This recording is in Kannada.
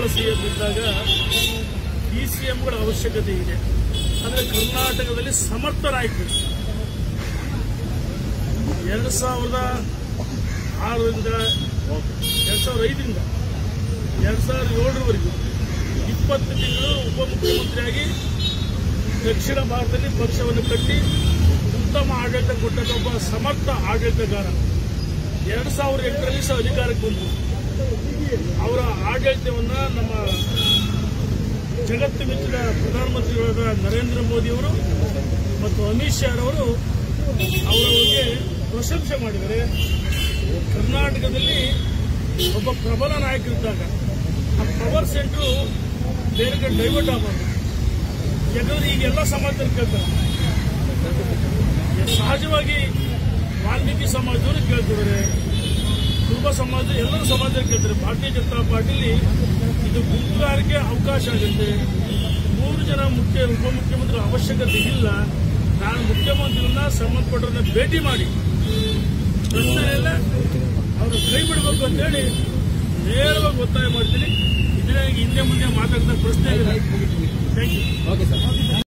ಸಿಎಂ ಇದ್ದಾಗ ಡಿ ಸಿ ಎಂಗಳ ಅವಶ್ಯಕತೆ ಇದೆ ಅಂದ್ರೆ ಕರ್ನಾಟಕದಲ್ಲಿ ಸಮರ್ಥ ನಾಯಕರು ಎರಡು ಸಾವಿರದ ಆರರಿಂದ ಎರಡು ಸಾವಿರದ ಐದರಿಂದ ಎರಡು ಸಾವಿರದ ಏಳರವರೆಗೂ ಇಪ್ಪತ್ತು ತಿಂಗಳು ಉಪಮುಖ್ಯಮಂತ್ರಿಯಾಗಿ ದಕ್ಷಿಣ ಭಾರತದಲ್ಲಿ ಪಕ್ಷವನ್ನು ಕಟ್ಟಿ ಉತ್ತಮ ಆಡಳಿತ ಕೊಟ್ಟಂತ ಒಬ್ಬ ಸಮರ್ಥ ಆಡಳಿತಗಾರ ಎರಡು ಸಾವಿರದ ಎಂಟರಲ್ಲಿ ಸಹ ಅಧಿಕಾರಕ್ಕೆ ಬಂದರು ಅವರ ಆಡಳಿತವನ್ನ ನಮ್ಮ ಜಗತ್ತು ಮೆಚ್ಚಿದ ಪ್ರಧಾನಮಂತ್ರಿಗಳಾದ ನರೇಂದ್ರ ಮೋದಿಯವರು ಮತ್ತು ಅಮಿತ್ ಶಾ ಅವರು ಅವರ ಬಗ್ಗೆ ಪ್ರಶಂಸೆ ಮಾಡಿದ್ದಾರೆ ಕರ್ನಾಟಕದಲ್ಲಿ ಒಬ್ಬ ಪ್ರಬಲ ನಾಯಕರಿದ್ದಾಗ ಆ ಪವರ್ ಸೆಂಟ್ರು ಬೇರೆ ಕಡೆ ಡೈವರ್ಟ್ ಆಗಬಾರ್ದು ಯಾಕಂದ್ರೆ ಈಗ ಎಲ್ಲ ಸಮಾಜದಲ್ಲಿ ಕೇಳ್ತಾರೆ ಸಹಜವಾಗಿ ವಾಲ್ಮೀಕಿ ಸಮಾಜದವರು ಕೇಳ್ತಿದ್ದಾರೆ ಕುರುಬ ಸಮಾಜ ಎಲ್ಲರೂ ಸಮಾಜದಲ್ಲಿ ಕೇಳ್ತಾರೆ ಭಾರತೀಯ ಜನತಾ ಪಾರ್ಟಿಲಿ ಇದು ಗುಂಪುಗಾರಿಕೆ ಅವಕಾಶ ಆಗುತ್ತೆ ಮೂರು ಜನ ಮುಖ್ಯ ಉಪಮುಖ್ಯಮಂತ್ರಿ ಅವಶ್ಯಕತೆ ಇಲ್ಲ ನಾನು ಮುಖ್ಯಮಂತ್ರಿಗಳನ್ನ ಸಂಬಂಧಪಟ್ಟವ್ರನ್ನ ಭೇಟಿ ಮಾಡಿ ಪ್ರಶ್ನೆ ಇಲ್ಲ ಅವರು ಕೈ ಬಿಡಬೇಕು ಅಂತೇಳಿ ನೇರವಾಗಿ ಒತ್ತಾಯ ಮಾಡ್ತೀನಿ ಇದನ್ನ ಹಿಂದೆ ಮುಂದೆ ಮಾತಾಡ್ತಾ ಪ್ರಶ್ನೆ ಇಲ್ಲ ಥ್ಯಾಂಕ್ ಯು ಓಕೆ ಸರ್